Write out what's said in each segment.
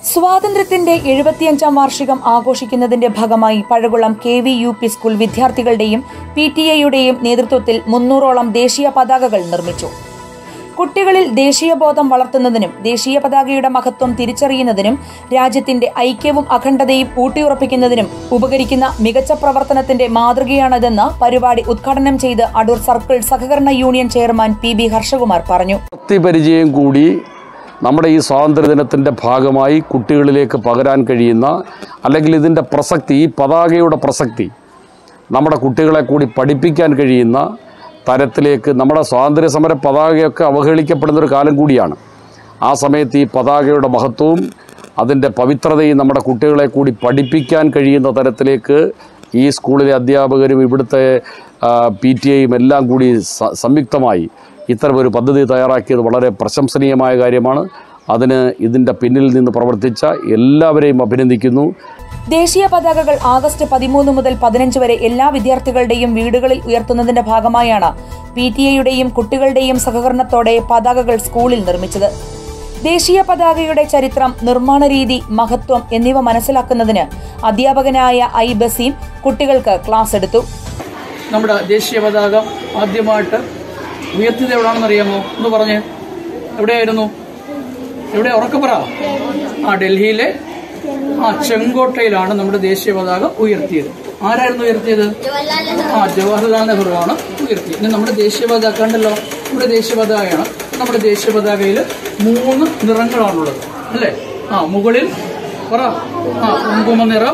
സ്വാതന്ത്ര്യത്തിന്റെ എഴുപത്തിയഞ്ചാം വാർഷികം ആഘോഷിക്കുന്നതിന്റെ ഭാഗമായി Pazhakulam K V U P school വിദ്യാർത്ഥികളുടെയും പി ടി എയുടെയും നേതൃത്വത്തിൽ മുന്നൂറോളം ദേശീയ പതാകകൾ നിർമ്മിച്ചു കുട്ടികളിൽ ദേശീയബോധം വളർത്തുന്നതിനും ദേശീയ പതാകയുടെ മഹത്വം തിരിച്ചറിയുന്നതിനും രാജ്യത്തിന്റെ ഐക്യവും അഖണ്ഡതയും ഊട്ടിയുറപ്പിക്കുന്നതിനും ഉപകരിക്കുന്ന മികച്ച പ്രവർത്തനത്തിന്റെ മാതൃകയാണിതെന്ന് പരിപാടി ഉദ്ഘാടനം ചെയ്ത് അടൂർ സർക്കിൾ സഹകരണ union chairman P B Harshakumar പറഞ്ഞു ഭക്തി പരിചയം കൂടി നമ്മുടെ ഈ സ്വാതന്ത്ര്യദിനത്തിൻ്റെ ഭാഗമായി കുട്ടികളിലേക്ക് പകരാൻ കഴിയുന്ന അല്ലെങ്കിൽ ഇതിൻ്റെ പ്രസക്തി ഈ പതാകയുടെ പ്രസക്തി നമ്മുടെ കുട്ടികളെ കൂടി പഠിപ്പിക്കാൻ കഴിയുന്ന തരത്തിലേക്ക് നമ്മുടെ സ്വാതന്ത്ര്യ സമര പതാകയൊക്കെ അവഹേളിക്കപ്പെടുന്ന ഒരു കാലം കൂടിയാണ് ആ സമയത്ത് ഈ പതാകയുടെ മഹത്വവും അതിൻ്റെ പവിത്രതയും നമ്മുടെ കുട്ടികളെ കൂടി പഠിപ്പിക്കാൻ കഴിയുന്ന തരത്തിലേക്ക് ഈ സ്കൂളിലെ അധ്യാപകരും ഇവിടുത്തെ പി ടി എയും എല്ലാം കൂടി സ- സംയുക്തമായി ഇത്തരമൊരു പദ്ധതി തയ്യാറാക്കിയത് വളരെ പ്രശംസനീയമായ കാര്യമാണ് അതിന് ഇതിൻ്റെ പിന്നിൽ നിന്ന് പ്രവർത്തിച്ച എല്ലാവരെയും അഭിനന്ദിക്കുന്നു ദേശീയ പതാകകൾ ആഗസ്റ്റ് പതിമൂന്ന് മുതൽ പതിനഞ്ച് വരെ എല്ലാ വിദ്യാർത്ഥികളുടെയും വീടുകളിൽ ഉയർത്തുന്നതിന്റെ ഭാഗമായാണ് പി ടി എയുടെയും കുട്ടികളുടെയും സഹകരണത്തോടെ പതാകകൾ സ്കൂളിൽ നിർമ്മിച്ചത് ദേശീയ പതാകയുടെ ചരിത്രം നിർമ്മാണ രീതി മഹത്വം എന്നിവ മനസ്സിലാക്കുന്നതിന് അധ്യാപകനായ ഐ ബസീം കുട്ടികൾക്ക് ക്ലാസ് എടുത്തു നമ്മുടെ ദേശീയ പതാക ആദ്യമായിട്ട് ഉയർത്തിയത് എവിടാണെന്ന് അറിയാമോ എന്ന് പറഞ്ഞ് എവിടെയായിരുന്നു എവിടെ ഉറക്കപ്പറ ആ ഡൽഹിയിലെ ആ ചെങ്കോട്ടയിലാണ് നമ്മുടെ ദേശീയ പതാക ഉയർത്തിയത് ആരായിരുന്നു ഉയർത്തിയത് ആ ജവഹർലാൽ നെഹ്റുവാണ് ഉയർത്തിയത് ഇനി നമ്മുടെ ദേശീയ പതാക കണ്ടല്ലോ നമ്മുടെ ദേശീയ പതാകയാണ് നമ്മുടെ ദേശീയ പതാകയിൽ മൂന്ന് നിറങ്ങളാണുള്ളത് അല്ലേ ആ മുകളിൽ പറ ആ കുങ്കുമ നിറം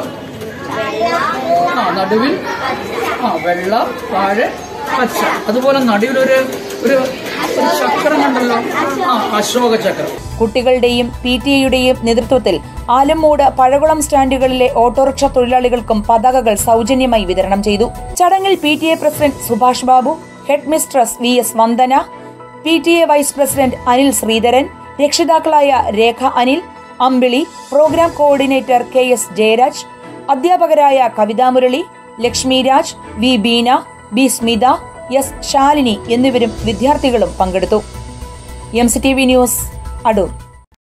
ആ നടുവിൽ ആ വെള്ള താഴെ പച്ച അതുപോലെ നടുവിലൊരു ഒരു ഒരു ചക്രം കണ്ടല്ലോ ആ അശോക ചക്രം കുട്ടികളുടെയും പി ടി എയുടെയും നേതൃത്വത്തിൽ ആലമ്മൂട് പഴകുളം സ്റ്റാൻഡുകളിലെ ഓട്ടോറിക്ഷ തൊഴിലാളികൾക്കും പതാകകൾ സൗജന്യമായി വിതരണം ചെയ്തു ചടങ്ങിൽ P T A president Subhash Babu head mistress V S Vandana P T A vice president Anil Sreedharan രക്ഷിതാക്കളായ Rekha Anil Ambili programme coordinator K S Jayaraj അധ്യാപകരായ Kavitha Murali Lakshmi Raj V Beena B Smitha S Shalini എന്നിവരും വിദ്യാർത്ഥികളും പങ്കെടുത്തു M C T V news Adoor